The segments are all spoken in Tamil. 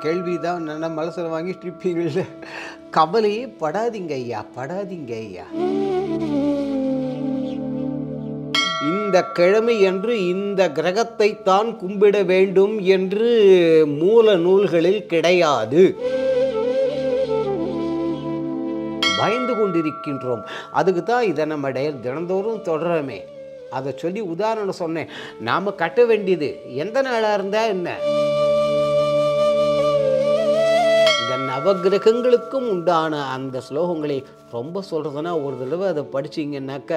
கேள்வி தான் நல்ல மனசில் வாங்கிட்டு இருப்பீங்கள்ல கவலையே படாதீங்க ஐயா படாதீங்க ஐயா இந்த கிழமை என்று இந்த கிரகத்தை தான் கும்பிட வேண்டும் என்று மூல நூல்களில் கிடையாது பயந்து கொண்டிருக்கின்றோம் அதுக்கு தான் இதை நம்ம டெ- தினந்தோறும் தொடரமே அதை சொல்லி உதாரணம் சொன்னேன் நாம் கட்ட வேண்டியது எந்த நாளாக இருந்தால் என்ன இந்த நவகிரகங்களுக்கும் உண்டான அந்த ஸ்லோகங்களை ரொம்ப சொல்கிறதுனா ஒரு தடவை அதை படிச்சீங்கன்னாக்க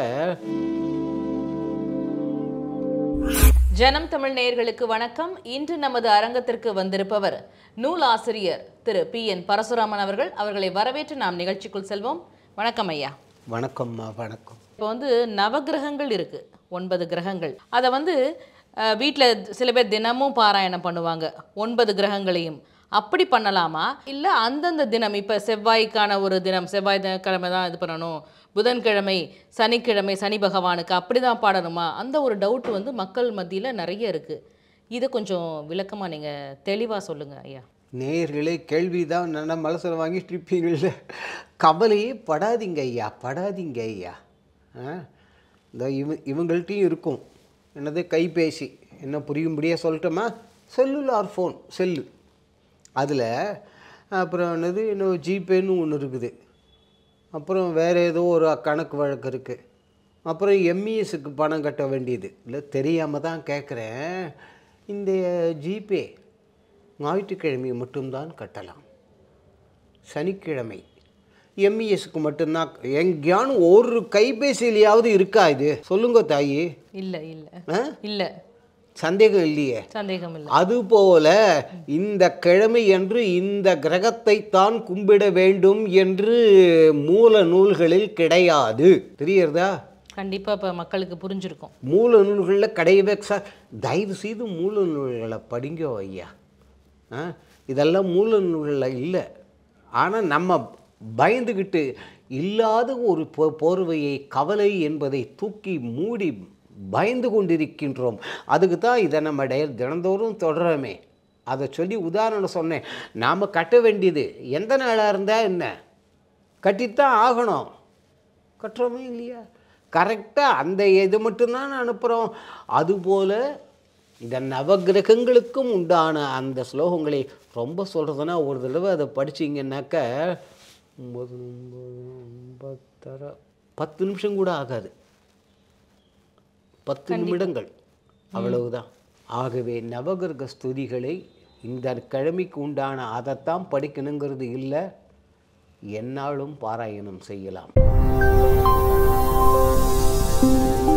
ஜனம் தமிழ் நேயர்களுக்கு வணக்கம் இன்று நமது அரங்கத்திற்கு வந்திருப்பவர் நூலாசிரியர் திரு பி என் பரசுராமன் அவர்கள் அவர்களை வரவேற்று நாம் நிகழ்ச்சிக்குள் செல்வோம் வணக்கம் ஐயா வணக்கம்மா வணக்கம் இப்போ வந்து நவகிரகங்கள் இருக்கு ஒன்பது கிரகங்கள் அதை வந்து வீட்டில் சில பேர் தினமும் பாராயணம் பண்ணுவாங்க ஒன்பது கிரகங்களையும் அப்படி பண்ணலாமா இல்லை அந்தந்த தினம் இப்போ செவ்வாய்க்கான ஒரு தினம் செவ்வாய் தி- கிழமை தான் இது பண்ணணும் புதன்கிழமை சனிக்கிழமை சனி பகவானுக்கு அப்படி தான் பாடணுமா அந்த ஒரு டவுட் வந்து மக்கள் மத்தியில் நிறைய இருக்குது இதை கொஞ்சம் விளக்கமாக நீங்கள் தெளிவாக சொல்லுங்கள் ஐயா நேயர்களே கேள்வி தான் நல்ல மனசில் வாங்கிட்டு இருப்பீங்கள்ல கவலையே படாதீங்க ஐயா படாதீங்க ஐயா ஆ இந்த இவ இவங்கள்ட்டையும் இருக்கும் என்னது கைபேசி என்ன புரியும்படியாக சொல்லட்டுமா செல்லுலார் ஃபோன் செல்லு அதில் அப்புறம் என்னது இன்னும் ஜிபேன்னு ஒன்று இருக்குது அப்புறம் வேறு ஏதோ ஒரு கணக்கு வழக்கு இருக்குது அப்புறம் எம்இஎஸ்க்கு பணம் கட்ட வேண்டியது இல்லை தெரியாமல் தான் கேட்குறேன் இந்த ஜிபே ஞாயிற்றுக்கிழமை மட்டும்தான் கட்டலாம் சனிக்கிழமை எம்இஎஸ்க்கு மட்டும்தான் எங்கேயானு ஒரு கைபேசியிலையாவது இருக்கா இது சொல்லுங்க தாயி இல்லை இல்லை ஆ இல்லை சந்தேகம் இல்லையே சந்தேகம் இல்லை அதுபோல இந்த கிழமை என்று இந்த கிரகத்தை தான் கும்பிட வேண்டும் என்று மூல நூல்களில் கிடையாது தெரியறதா கண்டிப்பாக இப்போ மக்களுக்கு புரிஞ்சிருக்கும் மூல நூல்களில் கிடையவே சார் தயவு செய்து மூல நூல்களை படிங்க ஐயா ஆ இதெல்லாம் மூல நூல்களில் இல்லை ஆனால் நம்ம பயந்துக்கிட்டு இல்லாத ஒரு பொ போர்வையை கவலை என்பதை தூக்கி மூடி பயந்து கொண்டிருக்கின்றோம் அதுக்கு தான் இதை நம்ம டெ தினந்தோறும் தொடரமே அதை சொல்லி உதாரணம் சொன்னேன் நாம் கட்ட வேண்டியது எந்த நாளாக இருந்தால் என்ன கட்டித்தான் ஆகணும் கட்டுறோமே இல்லையா கரெக்டாக அந்த இது மட்டும்தான் அனுப்புகிறோம் அதுபோல் இந்த நவகிரகங்களுக்கும் உண்டான அந்த ஸ்லோகங்களை ரொம்ப சொல்கிறதுனா ஒரு தடவை அதை படிச்சீங்கன்னாக்க ஒம்பது ஒம்பது ஒம்பத்தரை பத்து நிமிஷம் கூட ஆகாது பத்து நிமிடங்கள் அவ்வளவுதான் ஆகவே நவகிரக ஸ்துதிகளை இந்த கிழமைக்கு உண்டான அதைத்தான் படிக்கணுங்கிறது இல்லை எந்நாளும் பாராயணம் செய்யலாம்